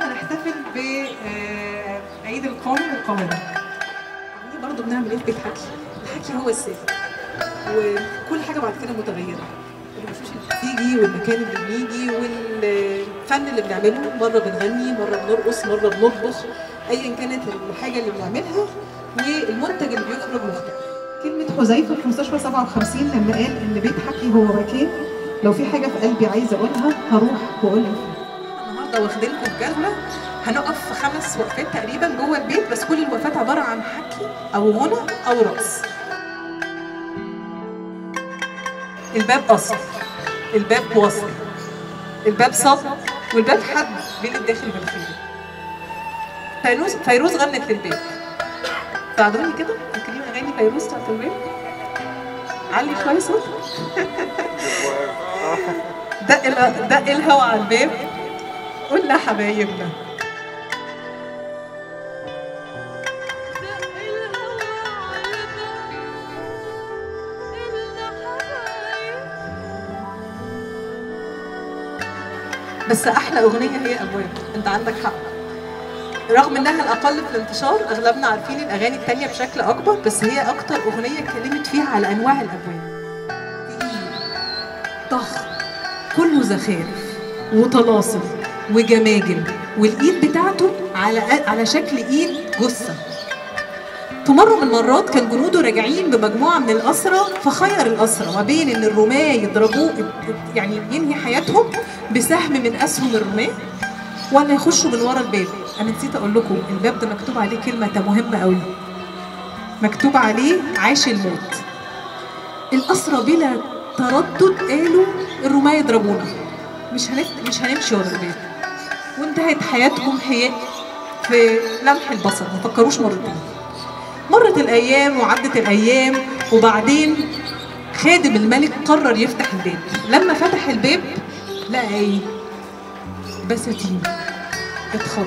احنا نحتفل بعيد القومي للقاهره برضه بنعمل ايه في بيت حكي الحكي هو الثابت وكل حاجه بعد كده متغيره الوشوش اللي بتيجي والمكان اللي بنيجي والفن اللي بنعمله مره بنغني مره بنرقص مره بنطبخ ايا كانت الحاجه اللي بنعملها والمنتج اللي بيخرج مختلف كلمة حذيفة في مستشفى 57 لما قال إن بيت حكي هو مكان لو في حاجة في قلبي عايزة أقولها هروح وأقولها فيه. النهارده واخدينكم بجزمة هنقف في خمس وقفات تقريبا جوه البيت بس كل الوقفات عبارة عن حكي أو غنى أو رقص. الباب أصل الباب وصل الباب صب والباب حد بين الداخل والخارج. فيروز فيروز غنت للباب. ساعدوني كده فاكرين اغاني فيروز بتاعت الباب؟ علي شويه صوت دق ال- دق الهوا على الباب قلنا حبايبنا بس احلى اغنيه هي ابواب انت عندك حق رغم انها الاقل في الانتشار اغلبنا عارفين الاغاني التانية بشكل اكبر بس هي اكتر اغنيه اتكلمت فيها على انواع الابواب ضخم كله زخارف وطلاسم وجماجم والايد بتاعته على على شكل ايد جثه في مرة من المرات كان جنوده راجعين بمجموعة من الأسرى فخير الأسرى ما بين إن الرماة يضربوه يعني ينهي حياتهم بسهم من أسهم الرماة ولا يخشوا من ورا الباب انا نسيت اقول لكم الباب ده مكتوب عليه كلمه مهمه قوي مكتوب عليه عاش الموت الاسرى بلا تردد قالوا الرماة يضربونا مش هنف... مش هنمشي ورا الباب وانتهت حياتهم هي في لمح البصر ما فكروش مرتين مرت الايام وعدت الايام وبعدين خادم الملك قرر يفتح الباب لما فتح الباب لقى ايه بساتين اتخض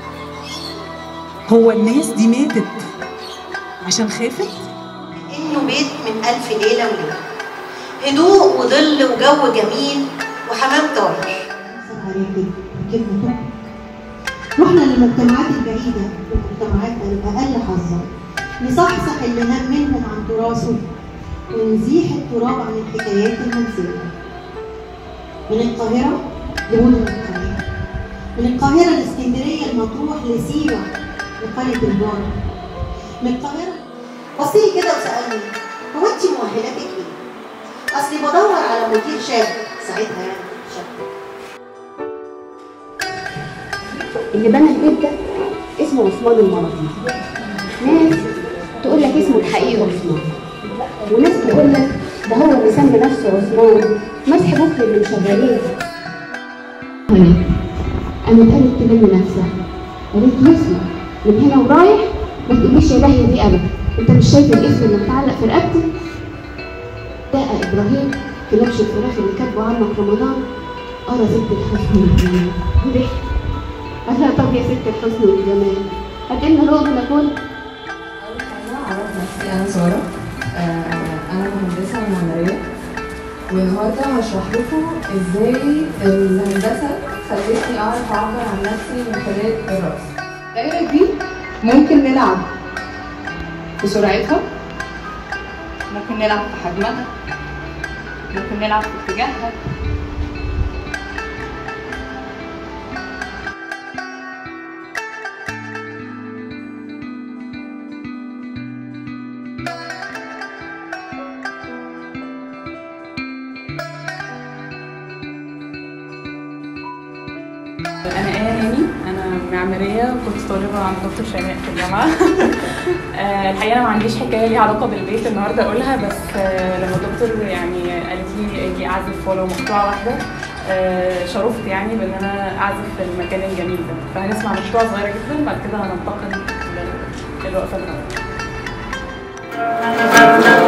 هو الناس دي ماتت عشان خافت انه بيت من الف ليله وليله هدوء وظل وجو جميل وحمام طاير عليكي كلمة رحنا للمجتمعات البعيدة والمجتمعات الأقل حظا نصحصح اللي نام منهم عن تراثه ونزيح التراب عن الحكايات المنسية من القاهرة لمدن القاهرة من القاهرة لاسكندرية المطروح لسيوة لقرية البار من القاهرة بصيلي كده وسالني هو انت مؤهلاتك ايه؟ اصلي بدور على مدير شاب ساعتها يعني شاب اللي بنى البيت ده اسمه عثمان المراطيسي ناس تقول لك اسمه الحقيقي عثمان وناس تقول لك ده هو اللي سمى نفسه عثمان مسح بكر اللي مشغلين هنا قامت قالت تلم نفسها قالت له اسمع من هنا ورايح ما تقوليش يا داهيه دي ابدا انت مش شايف الاسم اللي متعلق في رقبتي ده ابراهيم في نبش الفراخ اللي كاتبه عنك رمضان قرا ست الحسن والجمال ضحك قال لها طب يا ست الحسن والجمال هات لنا لقمه ناكل أعرف نفسي أنا سارة آه، أنا مهندسة معمارية والنهاردة هشرح لكم إزاي الهندسة خلتني أعرف أعبر عن نفسي من خلال الرقص. الدايرة دي ممكن نلعب بسرعتها ممكن نلعب في حجمها ممكن نلعب في اتجاهها أنا آية هاني أنا معمارية وكنت طالبة عند دكتور شيماء في الجامعة آه، الحقيقة أنا ما عنديش حكاية ليها علاقة بالبيت النهاردة أقولها بس آه، لما الدكتور يعني قالت لي أجي أعزف ولو مقطوعة واحدة آه، شرفت يعني بإن أنا أعزف في المكان الجميل ده فهنسمع مقطوعة صغيرة جدا بعد كده هننتقل لل- للوقفة الأولى